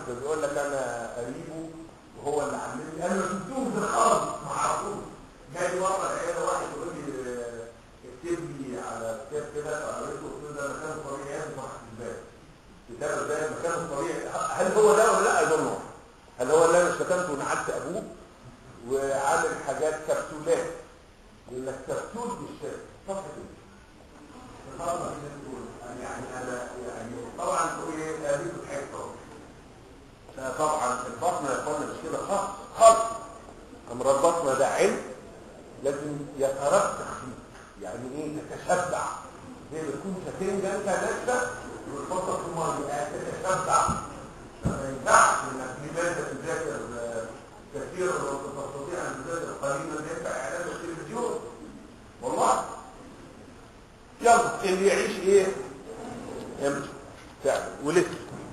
ده بيقول لك انا قريبه وهو اللي علمني انا ما شفتوش في الارض ما اعرفوش جاي مره العياده واحد يقول لي آه، اكتب لي على كتاب كده فقريته قلت له ده مكانه طبيعي يا ابني ما الباب كتاب ده مكانه طبيعي هل هو ده ولا لا اظن هل هو اللي انا شتمته ونعدت ابوه وعامل حاجات كبسولات يقول لك كبسول بالشاي صفحه ايه طبعا يعني انا يعني طبعا تقول ايه قابلته في حته لا طبعا البطن يا اخوانا مش كده خالص خالص امر البطن ده علم لازم يترسخ فيه يعني ايه تتشبع زي ما تكون سفنجه انت نفسك وتحطها في الميه تتشبع ما ينفعش انك لماذا تذاكر آه، كثيرا لو تستطيع ان تذاكر قليلا ينفع اعلان التلفزيون والله يلا اللي يعيش ايه يمشي فعلا ولسه